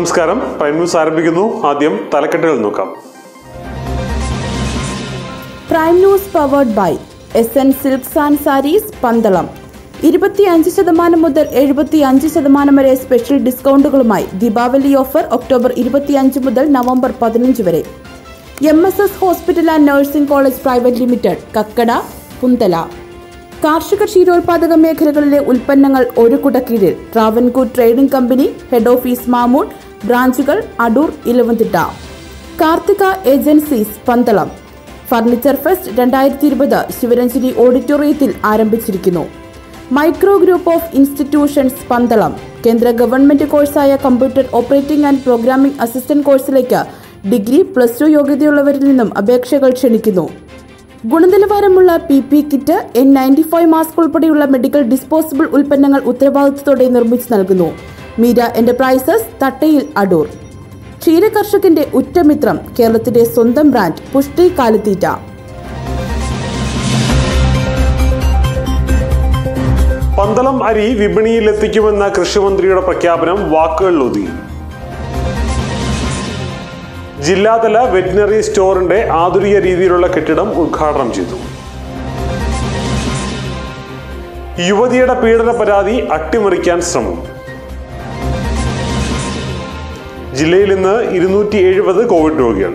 നമസ്കാരം prime news ആരംഭിക്കുന്നു ആദ്യം തലക്കെട്ടുകൾ നോക്കാം prime news powered by S N silks and sarees Pandalam ഇരുപത്തിയഞ്ച് ശതമാനം മുതൽ എഴുപത്തിയഞ്ച് ശതമാനം വരെ സ്പെഷ്യൽ ഡിസ്കൗണ്ടുകളുമായി ദീപാവലി ഓഫർ ഒക്ടോബർ ഇരുപത്തിയഞ്ച് മുതൽ നവംബർ പതിനഞ്ച് വരെ M S S hospital and nursing college private limited കക്കട പുന്തല കാർഷിക ക്ഷീരോത്പാദക മേഖലകളിലെ ഉൽപ്പന്നങ്ങൾ ഒരു കുടക്കീഴിൽ Travancore trading company head office മാമൂൺ ബ്രാഞ്ചുകൾ അടൂർ ഇലവന്തിട്ട Karthika agencies Pandalam furniture fest രണ്ടായിരത്തി ഇരുപത് ശിവരഞ്ജനി ഓഡിറ്റോറിയത്തിൽ ആരംഭിച്ചിരിക്കുന്നു micro group of institutions Pandalam കേന്ദ്ര ഗവൺമെന്റ് കോഴ്സായ computer operating and programming assistant കോഴ്സിലേക്ക് ഡിഗ്രി പ്ലസ് ടു യോഗ്യതയുള്ളവരിൽ നിന്നും അപേക്ഷകൾ ക്ഷണിക്കുന്നു ഗുണനിലവാരമുള്ള P P kit N ninety five mask ഉൾപ്പെടെയുള്ള മെഡിക്കൽ ഡിസ്പോസിബിൾ ഉൽപ്പന്നങ്ങൾ ഉത്തരവാദിത്തത്തോടെ നിർമ്മിച്ചു നൽകുന്നു മീര എന്റർപ്രൈസസ് തട്ടയിൽ അടൂർ ക്ഷീര കർഷകന്റെ ഉറ്റമിത്രം കേരളത്തിന്റെ സ്വന്തം ബ്രാൻഡ് പുഷ്ടി കാലിത്തീറ്റ പന്തളം അരി വിപണിയിലെത്തിക്കുമെന്ന കൃഷിമന്ത്രിയുടെ പ്രഖ്യാപനം വാക്കുകളിലൊതുങ്ങി ജില്ലാതല വെറ്റിനറി സ്റ്റോറിന്റെ ആധുനിക രീതിയിലുള്ള കെട്ടിടം ഉദ്ഘാടനം ചെയ്തു യുവതിയുടെ പീഡന പരാതി അട്ടിമറിക്കാൻ ശ്രമം ജില്ലയിൽ ഇന്ന് ഇരുന്നൂറ്റി എഴുപത് കോവിഡ് രോഗികൾ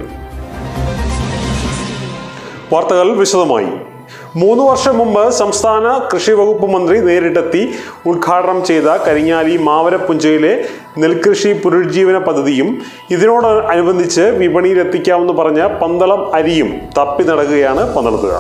വാർത്തകൾ വിശദമായി മൂന്ന് വർഷം മുമ്പ് സംസ്ഥാന കൃഷി വകുപ്പ് മന്ത്രി നേരിട്ടെത്തി ഉദ്ഘാടനം ചെയ്ത കരിങ്ങാലി മാവരപ്പുഞ്ചയിലെ നെൽകൃഷി പുനരുജ്ജീവന പദ്ധതിയും ഇതിനോട് അനുബന്ധിച്ച് വിപണിയിലെത്തിക്കാമെന്ന് പറഞ്ഞ പന്തളം അരിയും തപ്പി നടക്കുകയാണ് പന്തളത്തുകാർ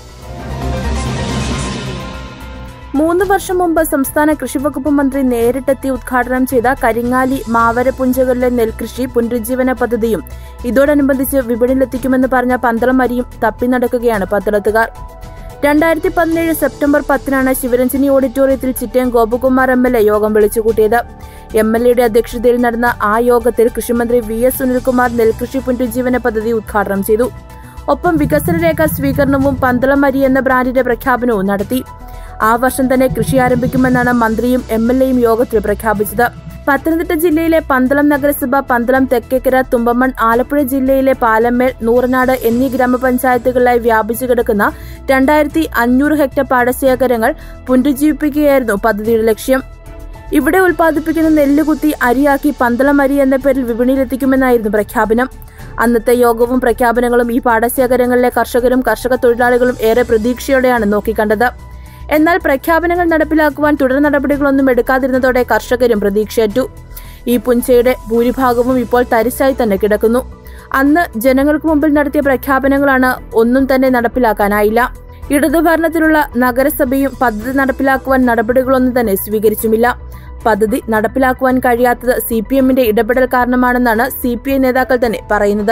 മൂന്ന് വർഷം മുമ്പ് സംസ്ഥാന കൃഷിവകുപ്പ് മന്ത്രി നേരിട്ടെത്തി ഉദ്ഘാടനം ചെയ്ത കരിങ്ങാലി മാവരപുഞ്ചകളിലെ നെൽകൃഷി പുനരുജ്ജീവന പദ്ധതിയും ഇതോടനുബന്ധിച്ച് വിപണിയിലെത്തിക്കുമെന്ന് പറഞ്ഞ പന്തളം അരിയും തപ്പി നടക്കുകയാണ് പന്തളത്തുകാർ രണ്ടായിരത്തി പതിനേഴ് സെപ്റ്റംബർ പത്തിനാണ് ശിവരഞ്ജനി ഓഡിറ്റോറിയത്തിൽ Chittayam Gopakumar M L A യോഗം വിളിച്ചുകൂട്ടിയത് എം എൽ എയുടെ അധ്യക്ഷതയിൽ നടന്ന ആ യോഗത്തിൽ കൃഷിമന്ത്രി വി എസ് സുനിൽകുമാർ നെൽകൃഷി പുനരുജ്ജീവന പദ്ധതി ഉദ്ഘാടനം ചെയ്തു ഒപ്പം വികസനരേഖ സ്വീകരണവും പന്തളം അരി എന്ന ബ്രാൻഡിന്റെ പ്രഖ്യാപനവും നടത്തി ആ വർഷം തന്നെ കൃഷി ആരംഭിക്കുമെന്നാണ് മന്ത്രിയും എം എൽ എയും യോഗത്തിൽ പ്രഖ്യാപിച്ചത് പത്തനംതിട്ട ജില്ലയിലെ പന്തളം നഗരസഭ പന്തളം തെക്കേക്കര തുമ്പമൺ ആലപ്പുഴ ജില്ലയിലെ പാലമ്മേൽ നൂറനാട് എന്നീ ഗ്രാമപഞ്ചായത്തുകളിലായി വ്യാപിച്ചു കിടക്കുന്ന രണ്ടായിരത്തി അഞ്ഞൂറ് ഹെക്ടർ പാടശേഖരങ്ങൾ പുനരുജ്ജീവിപ്പിക്കുകയായിരുന്നു പദ്ധതിയുടെ ലക്ഷ്യം ഇവിടെ ഉൽപ്പാദിപ്പിക്കുന്ന നെല്ല് കുത്തി അരിയാക്കി പന്തളം അരി എന്ന പേരിൽ വിപണിയിലെത്തിക്കുമെന്നായിരുന്നു പ്രഖ്യാപനം അന്നത്തെ യോഗവും പ്രഖ്യാപനങ്ങളും ഈ പാടശേഖരങ്ങളിലെ കർഷകരും കർഷക തൊഴിലാളികളും ഏറെ പ്രതീക്ഷയോടെയാണ് നോക്കിക്കണ്ടത് എന്നാൽ പ്രഖ്യാപനങ്ങൾ നടപ്പിലാക്കുവാൻ തുടർ നടപടികളൊന്നും എടുക്കാതിരുന്നതോടെ കർഷകരും പ്രതീക്ഷയറ്റു ഈ പുഞ്ചയുടെ ഭൂരിഭാഗവും ഇപ്പോൾ തരിശായി തന്നെ കിടക്കുന്നു അന്ന് ജനങ്ങൾക്ക് മുമ്പിൽ നടത്തിയ പ്രഖ്യാപനങ്ങളാണ് ഒന്നും തന്നെ നടപ്പിലാക്കാനായില്ല ഇടതുഭരണത്തിലുള്ള നഗരസഭയും പദ്ധതി നടപ്പിലാക്കുവാൻ നടപടികളൊന്നും തന്നെ സ്വീകരിച്ചുമില്ല പദ്ധതി നടപ്പിലാക്കുവാൻ കഴിയാത്തത് സി പി എമ്മിന്റെ ഇടപെടൽ കാരണമാണെന്നാണ് സി പി ഐ നേതാക്കൾ തന്നെ പറയുന്നത്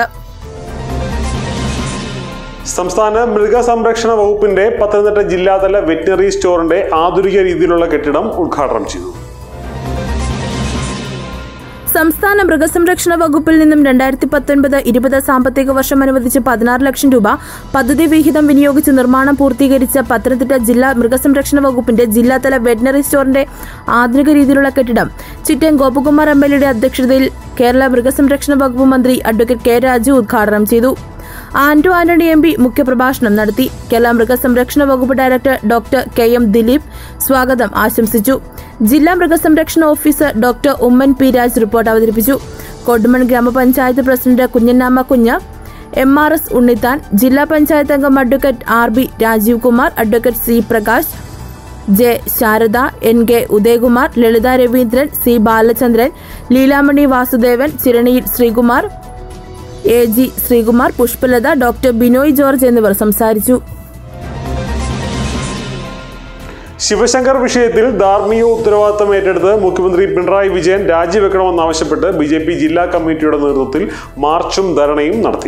സംസ്ഥാന മൃഗസംരക്ഷണ വകുപ്പിന്റെ പത്തനംതിട്ട ജില്ലാതല വെറ്റിനറി സ്റ്റോറിന്റെ ആധുനിക രീതിയിലുള്ള കെട്ടിടം ഉദ്ഘാടനം ചെയ്തു സംസ്ഥാന മൃഗസംരക്ഷണ വകുപ്പിൽ നിന്നും രണ്ടായിരത്തി പത്തൊൻപത് ഇരുപത് സാമ്പത്തിക വർഷം അനുവദിച്ച് പതിനാറ് ലക്ഷം രൂപ പദ്ധതി വിഹിതം വിനിയോഗിച്ച് നിർമ്മാണം പൂർത്തീകരിച്ച പത്തനംതിട്ട ജില്ലാ മൃഗസംരക്ഷണ വകുപ്പിന്റെ ജില്ലാതല വെറ്റിനറി സ്റ്റോറിന്റെ ആധുനിക രീതിയിലുള്ള കെട്ടിടം ചിറ്റൻ ഗോപകുമാർ എം എൽ എയുടെ അധ്യക്ഷതയിൽ കേരള മൃഗസംരക്ഷണ വകുപ്പ് മന്ത്രി അഡ്വക്കേറ്റ് കെ രാജു ഉദ്ഘാടനം ചെയ്തു ആന്റോ ആന്റണി എം പി മുഖ്യപ്രഭാഷണം നടത്തി കേരള മൃഗസംരക്ഷണ വകുപ്പ് director doctor K M Dileep സ്വാഗതം ആശംസിച്ചു ജില്ലാ മൃഗസംരക്ഷണ officer doctor Oommen P Raj report അവതരിപ്പിച്ചു കൊടുമൺ ഗ്രാമപഞ്ചായത്ത് പ്രസിഡന്റ് കുഞ്ഞന്നാമ്മ കുഞ്ഞ് എം ആർ എസ് ഉണ്ണിത്താൻ ജില്ലാ പഞ്ചായത്ത് അംഗം advocate R B Rajeev Kumar advocate C Prakash J Sarada N K Udayakumar Lalitha Raveendran C Balachandran Leelamani Vasudevan ചിരണിയിൽ Sreekumar A G Sreekumar Pushpalatha doctor Binoy George എന്നിവർ സംസാരിച്ചു ശിവശങ്കർ വിഷയത്തിൽ ധാർമ്മിക ഉത്തരവാദിത്തം ഏറ്റെടുത്ത് മുഖ്യമന്ത്രി പിണറായി വിജയൻ രാജിവെക്കണമെന്നാവശ്യപ്പെട്ട് ബി ജെ പി ജില്ലാ കമ്മിറ്റിയുടെ നേതൃത്വത്തിൽ മാർച്ചും ധരണയും നടത്തി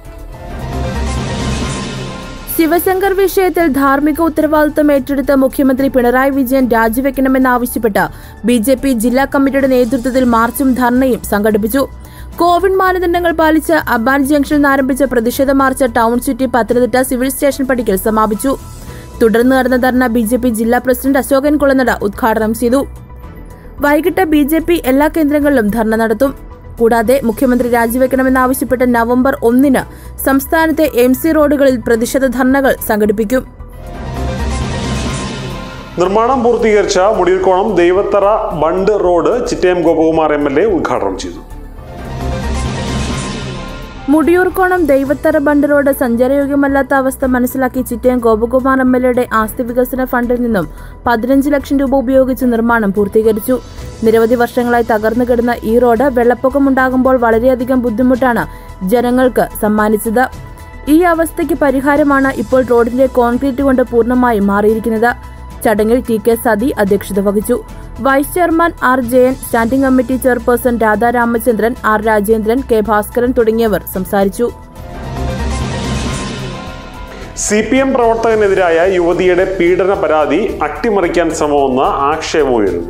ശിവശങ്കർ വിഷയത്തിൽ ധാർമ്മിക ഉത്തരവാദിത്തം ഏറ്റെടുത്ത മുഖ്യമന്ത്രി പിണറായി വിജയൻ രാജിവെക്കണമെന്നാവശ്യപ്പെട്ട് ബി ജെ പി ജില്ലാ കമ്മിറ്റിയുടെ നേതൃത്വത്തിൽ മാർച്ചും ധർണയും സംഘടിപ്പിച്ചു കോവിഡ് മാനദണ്ഡങ്ങൾ പാലിച്ച് അബാൻ ജംഗ്ഷനിൽ നിന്ന് ആരംഭിച്ച പ്രതിഷേധ മാർച്ച് ടൗൺ ചുറ്റി പത്തനംതിട്ട സിവിൽ സ്റ്റേഷൻ പടിക്കൽ സമാപിച്ചു തുടർന്ന് നടന്ന ധർണ ബി ജെ പി ജില്ലാ പ്രസിഡന്റ് അശോകൻ കുളനട ഉദ്ഘാടനം ചെയ്തു വൈകിട്ട് ബി ജെ പി എല്ലാ കേന്ദ്രങ്ങളിലും ധർണ നടത്തും കൂടാതെ മുഖ്യമന്ത്രി രാജിവെക്കണമെന്നാവശ്യപ്പെട്ട് നവംബർ ഒന്നിന് സംസ്ഥാനത്തെ എം സി റോഡുകളിൽ പ്രതിഷേധ ധർണകൾ സംഘടിപ്പിക്കും നിർമ്മാണം പൂർത്തീകരിച്ച Mudiyoorkonam Daivathara bund road Chittayam Gopakumar M L A ഉദ്ഘാടനം ചെയ്തു മുടിയൂർക്കോണം ദൈവത്തറ ബണ്ട് റോഡ് സഞ്ചാരയോഗ്യമല്ലാത്ത അവസ്ഥ മനസ്സിലാക്കി ചിറ്റയം ഗോപകുമാർ എം എൽ എയുടെ ആസ്തി വികസന ഫണ്ടിൽ നിന്നും പതിനഞ്ച് ലക്ഷം രൂപ ഉപയോഗിച്ച് നിർമ്മാണം പൂർത്തീകരിച്ചു നിരവധി വർഷങ്ങളായി തകർന്നു കിടന്ന ഈ റോഡ് വെള്ളപ്പൊക്കമുണ്ടാകുമ്പോൾ വളരെയധികം ബുദ്ധിമുട്ടാണ് ജനങ്ങൾക്ക് സമ്മാനിച്ചത് ഈ അവസ്ഥയ്ക്ക് പരിഹാരമാണ് ഇപ്പോൾ റോഡിന്റെ കോൺക്രീറ്റ് കൊണ്ട് പൂർണ്ണമായും മാറിയിരിക്കുന്നത് ചടങ്ങിൽ ടി കെ സതി അധ്യക്ഷത വഹിച്ചു vice chairman R Jayan standing committee chairperson Radha Ramachandran R Rajendran K Bhaskaran തുടങ്ങിയവർ സംസാരിച്ചു സി പി എം പ്രവർത്തകനെതിരായ യുവതിയുടെ പീഡന പരാതി അട്ടിമറിക്കാൻ ശ്രമമെന്ന ആക്ഷേപമുയരുന്നു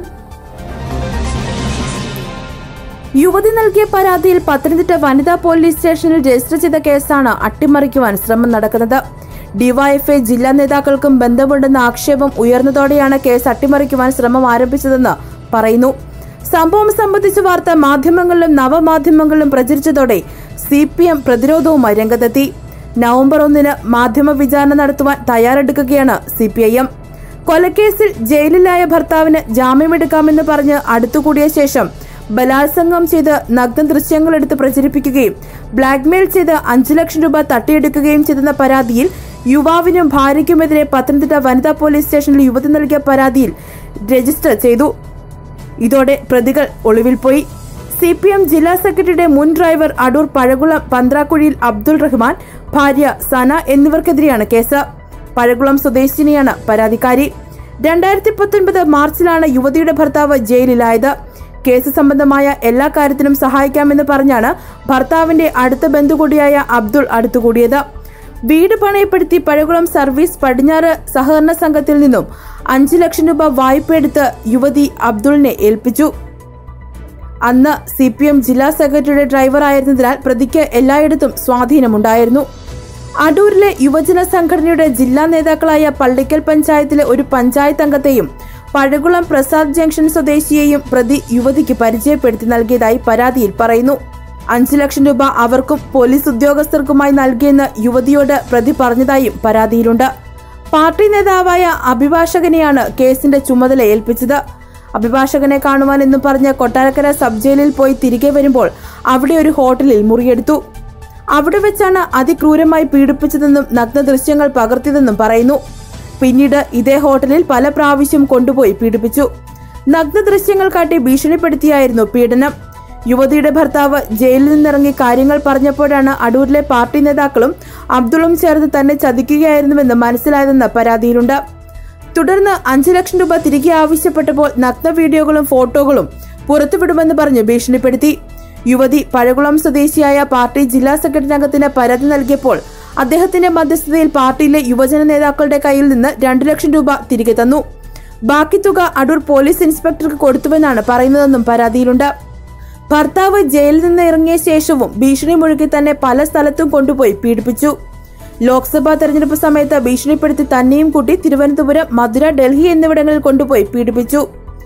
യുവതി നൽകിയ പരാതിയിൽ പത്തനംതിട്ട വനിതാ പോലീസ് സ്റ്റേഷനിൽ രജിസ്റ്റർ ചെയ്ത കേസാണ് അട്ടിമറിക്കുവാൻ ശ്രമം നടക്കുന്നത് ഡിവൈഎഫ്ഐ ജില്ലാ നേതാക്കൾക്കും ബന്ധമുണ്ടെന്ന ആക്ഷേപം ഉയർന്നതോടെയാണ് കേസ് അട്ടിമറിക്കുവാൻ ശ്രമം ആരംഭിച്ചതെന്ന് പറയുന്നു സംഭവം സംബന്ധിച്ച വാർത്ത മാധ്യമങ്ങളിലും നവമാധ്യമങ്ങളിലും പ്രചരിച്ചതോടെ സി പി എം പ്രതിരോധവുമായി രംഗത്തെത്തി നവംബർ ഒന്നിന് മാധ്യമ വിചാരണ നടത്തുവാൻ തയ്യാറെടുക്കുകയാണ് സി പി ഐ എം കൊലക്കേസിൽ ജയിലിലായ ഭർത്താവിന് ജാമ്യമെടുക്കാമെന്ന് പറഞ്ഞ് അടുത്തുകൂടിയ ശേഷം ബലാത്സംഗം ചെയ്ത് നഗ്ന ദൃശ്യങ്ങൾ എടുത്ത് പ്രചരിപ്പിക്കുകയും ബ്ലാക്ക്മെയിൽ ചെയ്ത് അഞ്ചു ലക്ഷം രൂപ തട്ടിയെടുക്കുകയും ചെയ്തെന്ന പരാതിയിൽ യുവാവിനും ഭാര്യയ്ക്കുമെതിരെ പത്തനംതിട്ട വനിതാ പോലീസ് സ്റ്റേഷനിൽ യുവതി നൽകിയ പരാതിയിൽ രജിസ്റ്റർ ചെയ്തു ഇതോടെ പ്രതികൾ ഒളിവിൽ പോയി സി പി എം ജില്ലാ സെക്രട്ടറിയുടെ മുൻ ഡ്രൈവർ അടൂർ പഴകുളം പന്ത്രാക്കുഴിയിൽ അബ്ദുൾ റഹ്മാൻ ഭാര്യ സന എന്നിവർക്കെതിരെയാണ് കേസ് പഴകുളം സ്വദേശിനിയാണ് പരാതിക്കാരി രണ്ടായിരത്തി പത്തൊൻപത് മാർച്ചിലാണ് യുവതിയുടെ ഭർത്താവ് ജയിലിലായത് കേസ് സംബന്ധമായ എല്ലാ കാര്യത്തിനും സഹായിക്കാമെന്ന് പറഞ്ഞാണ് ഭർത്താവിന്റെ അടുത്ത ബന്ധു കൂടിയായ അബ്ദുൾ അടുത്തുകൂടിയത് വീട് പണയപ്പെടുത്തി പഴകുളം സർവീസ് പടിഞ്ഞാറ് സഹകരണ സംഘത്തിൽ നിന്നും അഞ്ച് ലക്ഷം രൂപ വായ്പയെടുത്ത് യുവതി അബ്ദുളിനെ ഏൽപ്പിച്ചു അന്ന് സി പി എം ജില്ലാ സെക്രട്ടറിയുടെ ഡ്രൈവറായിരുന്നതിനാൽ പ്രതിക്ക് എല്ലായിടത്തും സ്വാധീനമുണ്ടായിരുന്നു അടൂരിലെ യുവജന സംഘടനയുടെ ജില്ലാ നേതാക്കളായ പള്ളിക്കൽ പഞ്ചായത്തിലെ ഒരു പഞ്ചായത്ത് അംഗത്തെയും പഴകുളം പ്രസാദ് ജംഗ്ഷൻ സ്വദേശിയെയും പ്രതി യുവതിക്ക് പരിചയപ്പെടുത്തി നൽകിയതായി പരാതിയിൽ പറയുന്നു അഞ്ചു ലക്ഷം രൂപ അവർക്കും പോലീസ് ഉദ്യോഗസ്ഥർക്കുമായി നൽകിയെന്ന് യുവതിയോട് പ്രതി പറഞ്ഞതായും പരാതിയിലുണ്ട് പാർട്ടി നേതാവായ അഭിഭാഷകനെയാണ് കേസിന്റെ ചുമതല ഏൽപ്പിച്ചത് അഭിഭാഷകനെ കാണുവാൻ എന്നും പറഞ്ഞ് കൊട്ടാരക്കര സബ് ജയിലിൽ പോയി തിരികെ വരുമ്പോൾ അവിടെ ഒരു ഹോട്ടലിൽ മുറിയെടുത്തു അവിടെ വെച്ചാണ് അതിക്രൂരമായി പീഡിപ്പിച്ചതെന്നും നഗ്ന ദൃശ്യങ്ങൾ പകർത്തിയതെന്നും പറയുന്നു പിന്നീട് ഇതേ ഹോട്ടലിൽ പല പ്രാവശ്യം കൊണ്ടുപോയി പീഡിപ്പിച്ചു നഗ്ന ദൃശ്യങ്ങൾ കാട്ടി ഭീഷണിപ്പെടുത്തിയായിരുന്നു പീഡനം യുവതിയുടെ ഭർത്താവ് ജയിലിൽ നിന്നിറങ്ങി കാര്യങ്ങൾ പറഞ്ഞപ്പോഴാണ് അടൂരിലെ പാർട്ടി നേതാക്കളും അബ്ദുളും ചേർന്ന് തന്നെ ചതിക്കുകയായിരുന്നുവെന്ന് മനസ്സിലായതെന്ന് പരാതിയിലുണ്ട് തുടർന്ന് അഞ്ചു ലക്ഷം രൂപ തിരികെ ആവശ്യപ്പെട്ടപ്പോൾ നഗ്ന വീഡിയോകളും ഫോട്ടോകളും പുറത്തുവിടുമെന്ന് പറഞ്ഞ് ഭീഷണിപ്പെടുത്തി യുവതി പഴകുളം സ്വദേശിയായ പാർട്ടി ജില്ലാ സെക്രട്ടറി അംഗത്തിന് പരാതി നൽകിയപ്പോൾ അദ്ദേഹത്തിന്റെ മധ്യസ്ഥതയിൽ പാർട്ടിയിലെ യുവജന നേതാക്കളുടെ കയ്യിൽ നിന്ന് രണ്ടു ലക്ഷം രൂപ തിരികെ തന്നു ബാക്കി തുക അടൂർ പോലീസ് ഇൻസ്പെക്ടർക്ക് കൊടുത്തുവെന്നാണ് പറയുന്നതെന്നും പരാതിയിലുണ്ട് ഭർത്താവ് ജയിലിൽ നിന്ന് ഇറങ്ങിയ ശേഷവും ഭീഷണി മുഴുകി തന്നെ പല സ്ഥലത്തും കൊണ്ടുപോയി പീഡിപ്പിച്ചു ലോക്സഭാ തെരഞ്ഞെടുപ്പ് സമയത്ത് ഭീഷണിപ്പെടുത്തി തന്നെയും കൂട്ടി തിരുവനന്തപുരം മധുര ഡൽഹി എന്നിവിടങ്ങളിൽ കൊണ്ടുപോയി പീഡിപ്പിച്ചു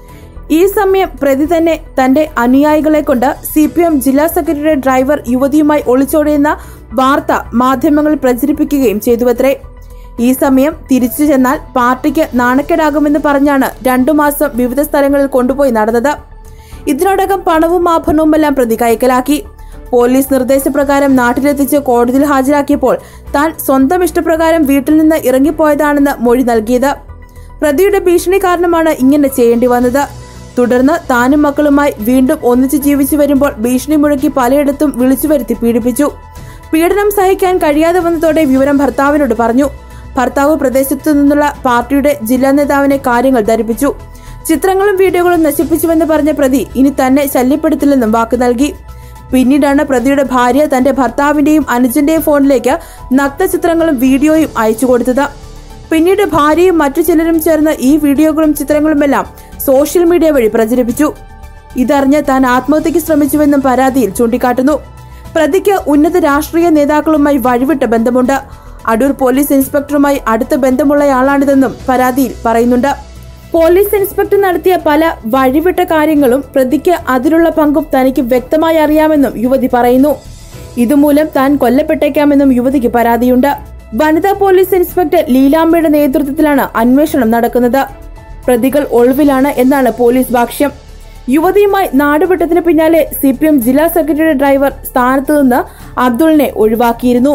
ഈ സമയം പ്രതി തന്നെ തന്റെ അനുയായികളെ കൊണ്ട് സി പി എം ജില്ലാ സെക്രട്ടറിയുടെ ഡ്രൈവർ യുവതിയുമായി ഒളിച്ചോടിയെന്ന വാർത്ത മാധ്യമങ്ങളിൽ പ്രചരിപ്പിക്കുകയും ചെയ്തുവത്രേ ഈ സമയം തിരിച്ചു ചെന്നാൽ പാർട്ടിക്ക് നാണക്കേടാകുമെന്ന് പറഞ്ഞാണ് രണ്ടു മാസം വിവിധ സ്ഥലങ്ങളിൽ കൊണ്ടുപോയി നടന്നത് ഇതിനോടകം പണവും ആഭരണവുമെല്ലാം പ്രതി കൈക്കലാക്കി പോലീസ് നിർദ്ദേശപ്രകാരം നാട്ടിലെത്തിച്ച് കോടതിയിൽ ഹാജരാക്കിയപ്പോൾ താൻ സ്വന്തം ഇഷ്ടപ്രകാരം വീട്ടിൽ നിന്ന് ഇറങ്ങിപ്പോയതാണെന്ന് മൊഴി നൽകിയത് പ്രതിയുടെ ഭീഷണി കാരണമാണ് ഇങ്ങനെ ചെയ്യേണ്ടി വന്നത് തുടർന്ന് താനും മക്കളുമായി വീണ്ടും ഒന്നിച്ച് ജീവിച്ചു വരുമ്പോൾ ഭീഷണി മുഴക്കി പലയിടത്തും വിളിച്ചു വരുത്തി പീഡിപ്പിച്ചു പീഡനം സഹിക്കാൻ കഴിയാതെ വന്നതോടെ വിവരം ഭർത്താവിനോട് പറഞ്ഞു ഭർത്താവ് പ്രദേശത്തു നിന്നുള്ള പാർട്ടിയുടെ ജില്ലാ നേതാവിനെ കാര്യങ്ങൾ ധരിപ്പിച്ചു ചിത്രങ്ങളും വീഡിയോകളും നശിപ്പിച്ചുവെന്ന് പറഞ്ഞ പ്രതി ഇനി തന്നെ ശല്യപ്പെടുത്തില്ലെന്നും വാക്ക് നൽകി പിന്നീടാണ് പ്രതിയുടെ ഭാര്യ തന്റെ ഭർത്താവിന്റെയും അനുജന്റെയും ഫോണിലേക്ക് നഗ്ന ചിത്രങ്ങളും വീഡിയോയും അയച്ചു കൊടുത്തത് പിന്നീട് ഭാര്യയും മറ്റു ചിലരും ചേർന്ന് ഈ വീഡിയോകളും ചിത്രങ്ങളുമെല്ലാം സോഷ്യൽ മീഡിയ വഴി പ്രചരിപ്പിച്ചു ഇതറിഞ്ഞ് താൻ ആത്മഹത്യക്ക് ശ്രമിച്ചുവെന്നും പരാതിയിൽ ചൂണ്ടിക്കാട്ടുന്നു പ്രതിക്ക് ഉന്നത രാഷ്ട്രീയ നേതാക്കളുമായി വഴിവിട്ട ബന്ധമുണ്ട് അടൂർ പോലീസ് ഇൻസ്പെക്ടറുമായി അടുത്ത ബന്ധമുള്ളയാളാണിതെന്നും പരാതിയിൽ പറയുന്നുണ്ട് പോലീസ് ഇൻസ്പെക്ടർ നടത്തിയ പല വഴിവിട്ട കാര്യങ്ങളും പ്രതിക്ക് അതിലുള്ള പങ്കും തനിക്ക് വ്യക്തമായി അറിയാമെന്നും യുവതി പറയുന്നു ഇതുമൂലം താൻ കൊല്ലപ്പെട്ടേക്കാമെന്നും യുവതിക്ക് പരാതിയുണ്ട് വനിതാ പോലീസ് ഇൻസ്പെക്ടർ ലീലാമ്മയുടെ നേതൃത്വത്തിലാണ് അന്വേഷണം നടക്കുന്നത് പ്രതികൾ ഒളിവിലാണ് എന്നാണ് പോലീസ് ഭാഷ്യം യുവതിയുമായി നാടുവിട്ടതിന് പിന്നാലെ സി പി എം ജില്ലാ സെക്രട്ടറി ഡ്രൈവർ സ്ഥാനത്ത് നിന്ന് അബ്ദുളിനെ ഒഴിവാക്കിയിരുന്നു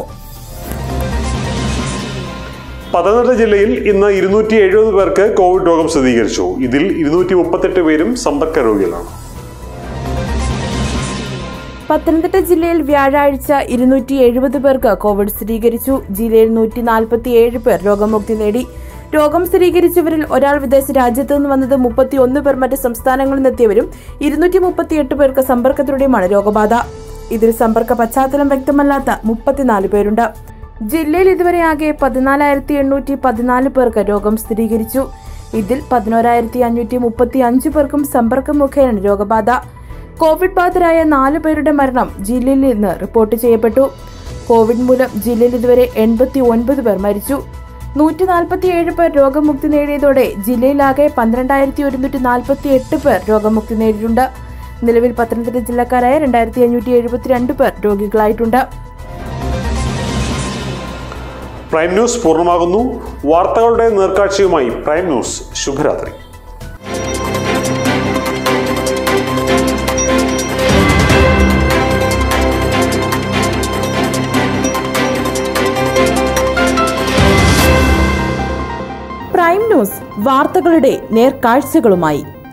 പത്തനംതിട്ട ജില്ലയിൽ ഇന്ന് ഇരുന്നൂറ്റി എഴുപത് പേർക്ക് കോവിഡ് രോഗം സ്ഥിരീകരിച്ചു ഇതിൽ ഇരുന്നൂറ്റി മുപ്പത്തെട്ട് പേരും സമ്പർക്ക രോഗികളാണ് പത്തനംതിട്ട ജില്ലയിൽ വ്യാഴാഴ്ച ഇരുന്നൂറ്റി എഴുപത് പേർക്ക് കോവിഡ് സ്ഥിരീകരിച്ചു ജില്ലയിൽ നൂറ്റി നാൽപ്പത്തി ഏഴ് പേർ രോഗമുക്തി നേടി രോഗം സ്ഥിരീകരിച്ചവരിൽ ഒരാൾ വിദേശ രാജ്യത്ത് നിന്ന് വന്നത് മുപ്പത്തിയൊന്ന് പേർ മറ്റ് സംസ്ഥാനങ്ങളിൽ നിന്നെത്തിയവരും ഇരുന്നൂറ്റി മുപ്പത്തിയെട്ട് പേർക്ക് സമ്പർക്കത്തിലൂടെയുമാണ് രോഗബാധ ഇതിൽ സമ്പർക്ക പശ്ചാത്തലം വ്യക്തമല്ലാത്ത മുപ്പത്തിനാല് പേരുണ്ട് ജില്ലയിൽ ഇതുവരെ ആകെ പതിനാലായിരത്തി എണ്ണൂറ്റി പതിനാല് പേർക്ക് രോഗം സ്ഥിരീകരിച്ചു ഇതിൽ പതിനോരായിരത്തി അഞ്ഞൂറ്റി മുപ്പത്തി അഞ്ച് പേർക്കും സമ്പർക്കം മുഖേന രോഗബാധ കോവിഡ് ബാധിതരായ നാല് പേരുടെ മരണം ജില്ലയിൽ നിന്ന് റിപ്പോർട്ട് ചെയ്യപ്പെട്ടു കോവിഡ് മൂലം ജില്ലയിൽ ഇതുവരെ എൺപത്തി ഒൻപത് പേർ മരിച്ചു നൂറ്റി നാൽപ്പത്തിയേഴ് പേർ രോഗമുക്തി നേടിയതോടെ ജില്ലയിലാകെ പന്ത്രണ്ടായിരത്തി ഒരുന്നൂറ്റി നാൽപ്പത്തി എട്ട് പേർ രോഗമുക്തി നേടിയിട്ടുണ്ട് നിലവിൽ പത്തനംതിട്ട ജില്ലക്കാരായ രണ്ടായിരത്തി അഞ്ഞൂറ്റി എഴുപത്തിരണ്ട് പേർ രോഗികളായിട്ടുണ്ട് പ്രൈം ന്യൂസ് പൂർണ്ണമാകുന്നു വാർത്തകളുടെ നേർക്കാഴ്ചയുമായി പ്രൈം ന്യൂസ് ശുഭരാത്രി പ്രൈം ന്യൂസ് വാർത്തകളുടെ നേർക്കാഴ്ചകളുമായി